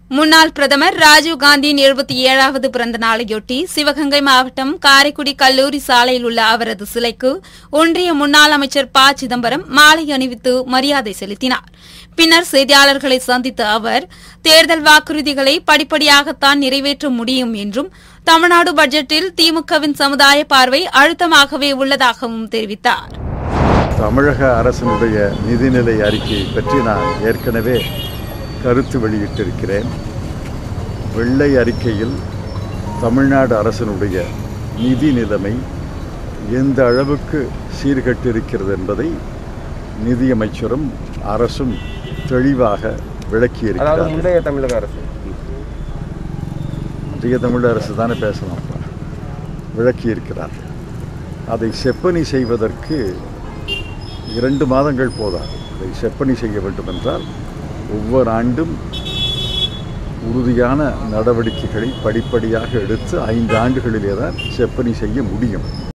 முன்னாள் பிரதமர் ராஜீவ் காந்தியின் எழுபத்தி ஏழாவது பிறந்த நாளையொட்டி சிவகங்கை மாவட்டம் காரைக்குடி கல்லூரி சாலையில் உள்ள அவரது சிலைக்கு ஒன்றிய முன்னாள் அமைச்சர் ப சிதம்பரம் மாலை அணிவித்து மரியாதை செலுத்தினார் பின்னர் செய்தியாளர்களை சந்தித்த அவர் தேர்தல் வாக்குறுதிகளை படிப்படியாகத்தான் நிறைவேற்ற முடியும் என்றும் தமிழ்நாடு பட்ஜெட்டில் திமுகவின் சமுதாய பார்வை அழுத்தமாகவே உள்ளதாகவும் தெரிவித்தார் தமிழக அரசினுடைய நிதிநிலை அறிக்கையை பற்றி நான் ஏற்கனவே கருத்து வெளியிட்டிருக்கிறேன் வெள்ளை அறிக்கையில் தமிழ்நாடு அரசினுடைய நிதி நிலைமை எந்த அளவுக்கு சீர்கட்டிருக்கிறது என்பதை நிதியமைச்சரும் அரசும் தெளிவாக அதாவது விளக்கியிருக்கிறார் முந்தைய தமிழக அரசு இன்றைய தமிழ் அரசு தானே பேசலாம் விளக்கியிருக்கிறார் அதை செப்பனி செய்வதற்கு இரண்டு மாதங்கள் போதாது அதை செப்பனி செய்ய வேண்டும் என்றால் ஒவ்வொரு ஆண்டும் உறுதியான நடவடிக்கைகளை படிப்படியாக எடுத்து ஐந்து ஆண்டுகளிலே தான் செப்பனி செய்ய முடியும்